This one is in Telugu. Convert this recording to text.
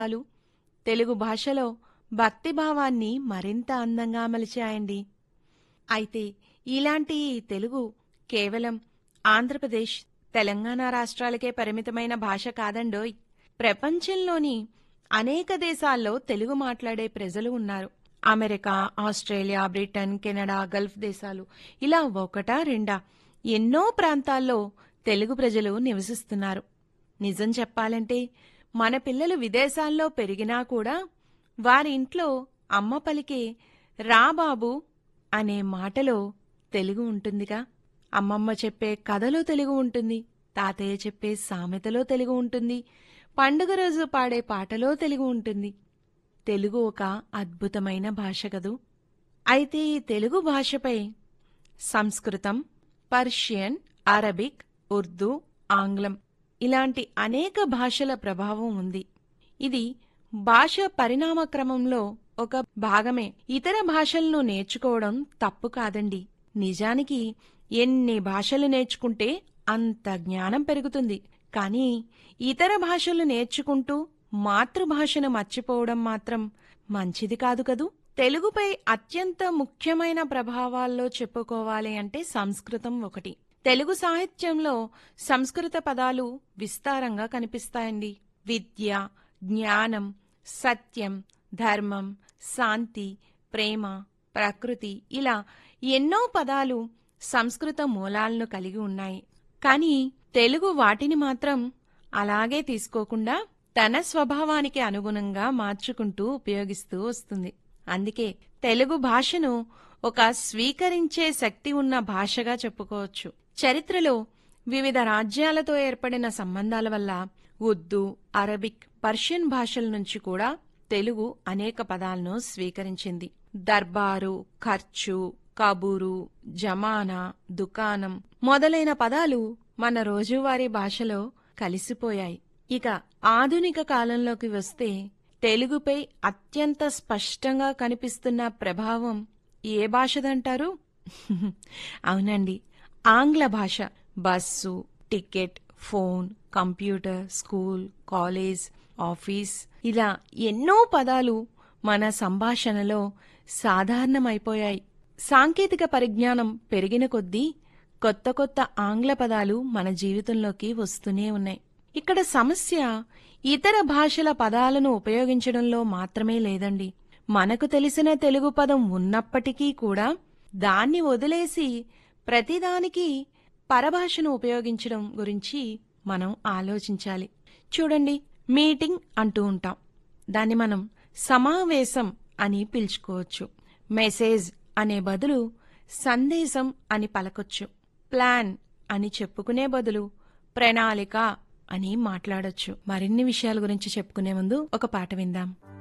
పదాలు తెలుగు భాషలో భక్తిభావాన్ని మరింత అందంగా మలిచాయండి అయితే ఇలాంటి తెలుగు కేవలం ఆంధ్రప్రదేశ్ తెలంగాణ రాష్ట్రాలకే పరిమితమైన భాష కాదండోయ్ ప్రపంచంలోని అనేక దేశాల్లో తెలుగు మాట్లాడే ప్రజలు ఉన్నారు America Australia Britain Canada Gulf దేశాలు ఇలా ఒకటా రెండా ఎన్నో ప్రాంతాల్లో తెలుగు ప్రజలు నివసిస్తున్నారు నిజం చెప్పాలంటే మన పిల్లలు విదేశాల్లో పెరిగినా కూడా వారి ఇంట్లో అమ్మ పలికే రా బాబు అనే మాటలో తెలుగు ఉంటుందిగా అమ్మమ్మ చెప్పే కథలో తెలుగు ఉంటుంది తాతయ్య చెప్పే సామెతలో తెలుగు ఉంటుంది పండుగ రోజు పాడే పాటలో తెలుగు ఉంటుంది తెలుగు ఒక అద్భుతమైన భాష కదూ అయితే ఈ తెలుగు భాషపై సంస్కృతం పర్షియన్ అరబిక్ ఉర్దూ ఆంగ్లం ఇలాంటి అనేక భాషల ప్రభావం ఉంది ఇది భాష పరిణామ క్రమంలో ఒక భాగమే ఇతర భాషలను నేర్చుకోవడం తప్పు కాదండి నిజానికి ఎన్ని భాషలు నేర్చుకుంటే అంత జ్ఞానం పెరుగుతుంది కానీ ఇతర భాషలు నేర్చుకుంటూ మాతృభాషను మర్చిపోవడం మాత్రం మంచిది కాదు కదూ తెలుగుపై అత్యంత ముఖ్యమైన ప్రభావాల్లో చెప్పుకోవాలి అంటే సంస్కృతం ఒకటి తెలుగు సాహిత్యంలో సంస్కృత పదాలు విస్తారంగా కనిపిస్తాయండి విద్య జ్ఞానం సత్యం ధర్మం శాంతి ప్రేమ ప్రకృతి ఇలా ఎన్నో పదాలు సంస్కృత మూలాలను కలిగి ఉన్నాయి కానీ తెలుగు వాటిని మాత్రం అలాగే తీసుకోకుండా తన స్వభావానికి అనుగుణంగా మార్చుకుంటూ ఉపయోగిస్తూ వస్తుంది అందుకే తెలుగు భాషను ఒక స్వీకరించే శక్తి ఉన్న భాషగా చెప్పుకోవచ్చు చరిత్రలో వివిధ రాజ్యాలతో ఏర్పడిన సంబంధాల వల్ల ఉర్దూ అరబిక్ పర్షియన్ భాషల నుంచి కూడా తెలుగు అనేక పదాలను స్వీకరించింది దర్బారు ఖర్చు కబూరు జమానా దుకాణం మొదలైన పదాలు మన రోజువారీ భాషలో కలిసిపోయాయి ఇక ఆధునిక కాలంలోకి వస్తే తెలుగుపై అత్యంత స్పష్టంగా కనిపిస్తున్న ప్రభావం ఏ భాషదంటారు అవునండి ఆంగ్ల భాష bus ticket phone computer school college office ఇలా ఎన్నో పదాలు మన సంభాషణలో సాధారణమైపోయాయి సాంకేతిక పరిజ్ఞానం పెరిగిన కొద్దీ కొత్త కొత్త ఆంగ్ల పదాలు మన జీవితంలోకి వస్తూనే ఉన్నాయి ఇక్కడ సమస్య ఇతర భాషల పదాలను ఉపయోగించడంలో మాత్రమే లేదండి మనకు తెలిసిన తెలుగు పదం ఉన్నప్పటికీ కూడా దాన్ని వదిలేసి ప్రతిదానికి పరభాషను ఉపయోగించడం గురించి మనం ఆలోచించాలి చూడండి మీటింగ్ అంటూ ఉంటాం దాన్ని మనం సమావేశం అని పిలుచుకోవచ్చు మెసేజ్ అనే బదులు సందేశం అని పలకొచ్చు ప్లాన్ అని చెప్పుకునే బదులు ప్రణాళిక అని మాట్లాడొచ్చు మరిన్ని విషయాల గురించి చెప్పుకునే ముందు ఒక పాట విందాం